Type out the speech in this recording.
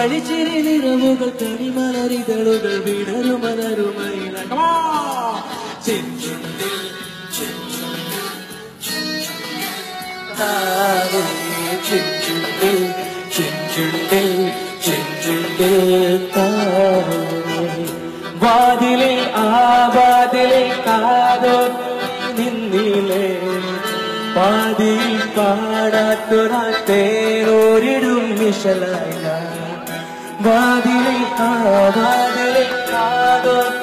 കളിച്ചിരി നിറവുകൾ കരിമലരിതളുകൾ വിടരുമലരുമൈ ചെഞ്ചുണ്ടിൽ ചെഞ്ചുണ്ടിൽ ചെഞ്ചുണ്ടിൽ ചെഞ്ചുണ്ടിൽ താരേ വാതിലെ ആ വാതിലെ കാതോ നിന്നിലേ പാതിയിൽ പാടാത്തൊരാ തേരോരിടും മിഷലായ വാതിലെ ആ വാതിലെ കാതോ